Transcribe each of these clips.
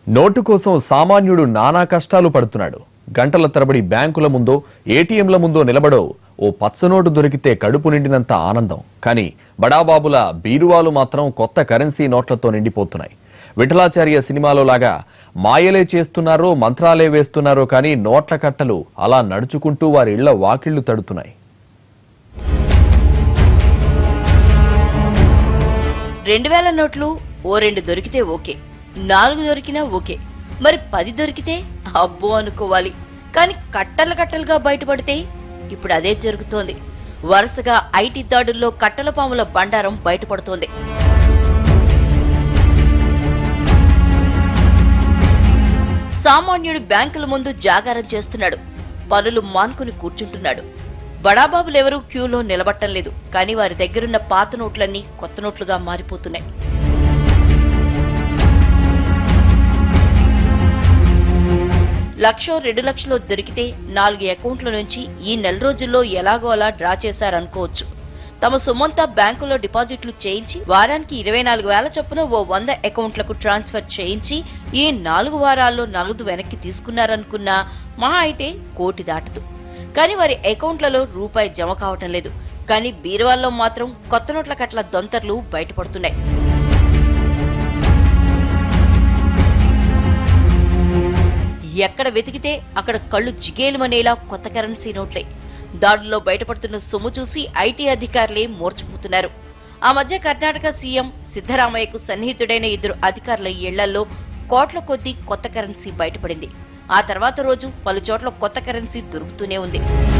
note కోసం సామాన్యుడు నానా కష్టాలు పడుతున్నాడు గంటల తరబడి బ్యాంకుల ముందో ఏటీఎంల ముందో నిలబడో ఓ పచ్చనోటు దొరికితే కడుపు నిండినంత ఆనందం కానీ బడాబాబుల బీరువాలు మాత్రం కొత్త కరెన్సీ నోట్లతో నిండిపోతున్నాయి విఠలాచార్య సినిమాలో లాగా మాయలే చేస్తున్నారో మంత్రాలే వేస్తున్నారో కానీ నోట్ల కట్టలు అలా నడుచుకుంటూ వారి ఇళ్ల వాకిళ్లు తడుతున్నాయి రెండు వేల నోట్లు ఓ రెండు దొరికితే ఓకే నాలుగు దొరికినా ఓకే మరి పది దొరికితే అబ్బో అనుకోవాలి కానీ కట్టలు కట్టలుగా బయటపడితే ఇప్పుడు అదే జరుగుతోంది వరుసగా ఐటీ దాడుల్లో కట్టల పాముల బండారం బయటపడుతోంది సామాన్యుడు బ్యాంకుల ముందు జాగారం చేస్తున్నాడు పనులు మానుకుని కూర్చుంటున్నాడు బడాబాబులెవరూ క్యూలో నిలబట్టం లేదు కానీ వారి దగ్గరున్న పాత నోట్లన్నీ కొత్త నోట్లుగా మారిపోతున్నాయి లక్షో రెండు లక్షలు దొరికితే నాలుగు అకౌంట్ల నుంచి ఈ నెల రోజుల్లో ఎలాగో అలా డ్రా చేశారనుకోవచ్చు తమ సొమ్మంతా బ్యాంకులో డిపాజిట్లు చేయించి వారానికి ఇరవై నాలుగు వేల చొప్పున ఓ వంద అకౌంట్లకు ట్రాన్స్ఫర్ చేయించి ఈ నాలుగు వారాల్లో నగదు వెనక్కి తీసుకున్నారనుకున్నా మహా అయితే కోటి దాటదు కానీ వారి అకౌంట్లలో రూపాయి జమ కావటం లేదు కానీ బీరువాల్లో మాత్రం కొత్త నోట్ల కట్ల దొంతర్లు బయటపడుతున్నాయి ఎక్కడ వెతికితే అక్కడ కళ్ళు జిగేలుమనేలా కొత్త కరెన్సీ నోట్లే దాడుల్లో బయటపడుతున్న సొమ్ము చూసి ఐటీ అధికారులే మూర్చిపోతున్నారు ఆ మధ్య కర్ణాటక సీఎం సిద్ధరామయ్యకు సన్నిహితుడైన ఇద్దరు అధికారుల ఇళ్లలో కోట్ల కొద్దీ కొత్త కరెన్సీ బయటపడింది ఆ తర్వాత రోజు పలు చోట్ల కొత్త కరెన్సీ దొరుకుతూనే ఉంది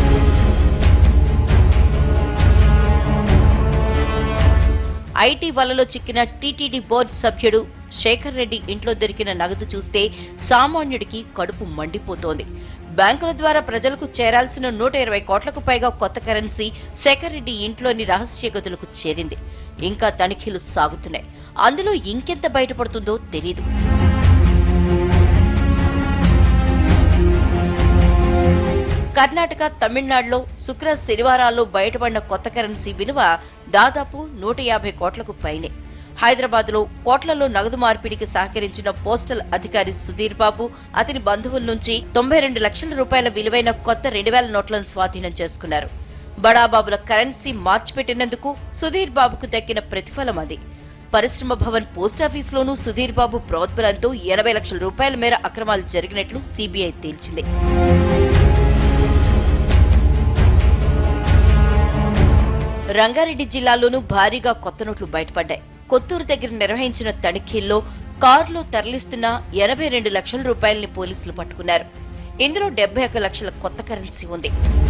ఐటీ వలలో చిక్కిన టీటీడీ బోర్డు సభ్యుడు శేఖర్ రెడ్డి ఇంట్లో దొరికిన నగదు చూస్తే సామాన్యుడికి కడుపు మండిపోతోంది బ్యాంకుల ద్వారా ప్రజలకు చేరాల్సిన నూట ఇరవై కోట్లకు పైగా కొత్త కరెన్సీ శేఖర్ రెడ్డి ఇంట్లోని రహస్య గదులకు చేరింది ఇంకా తనిఖీలు సాగుతున్నాయి అందులో ఇంకెంత బయటపడుతుందో తెలీదు కర్ణాటక తమిళనాడులో శుక్ర శనివారాల్లో బయటపడిన కొత్త కరెన్సీ విలువ దాదాపు నూట యాభై కోట్లకు పైనే హైదరాబాద్ లో కోట్లలో నగదు మార్పిడికి సహకరించిన పోస్టల్ అధికారి సుధీర్ బాబు అతని బంధువుల నుంచి తొంభై రెండు లక్షల రూపాయల విలువైన కొత్త రెండు వేల నోట్లను స్వాధీనం చేసుకున్నారు బడాబాబుల కరెన్సీ మార్చిపెట్టినందుకు సుధీర్ బాబుకు దక్కిన ప్రతిఫలం అది పరిశ్రమ భవన్ పోస్టాఫీసులోనూ సుధీర్ బాబు ప్రోద్బలంతో ఎనభై లక్షల రూపాయల మేర అక్రమాలు జరిగినట్లు సీబీఐ తేల్చింది రంగారెడ్డి జిల్లాలోనూ భారీగా కొత్త నోట్లు బయటపడ్డాయి కొత్తూరు దగ్గర నిర్వహించిన తనిఖీల్లో కారులో తరలిస్తున్న ఎనభై రెండు లక్షల రూపాయల్ని పోలీసులు పట్టుకున్నారు ఇందులో డెబ్బై ఒక లక్షల కొత్త కరెన్సీ ఉంది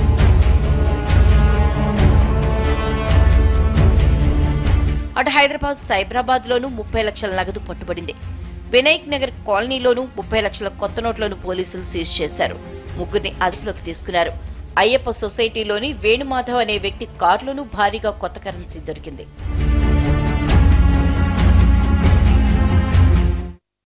అటు హైదరాబాద్ సైబరాబాద్ లోనూ ముప్పై లక్షల నగదు పట్టుబడింది వినాయక్ నగర్ కాలనీలోనూ ముప్పై లక్షల కొత్త నోట్లను పోలీసులు సీజ్ చేశారు ముగ్గురిని అదుపులోకి తీసుకున్నారు అయ్యప్ప సొసైటీలోని వేణుమాధవ్ అనే వ్యక్తి కారులోనూ భారీగా కొత్త కరెన్సీ దొరికింది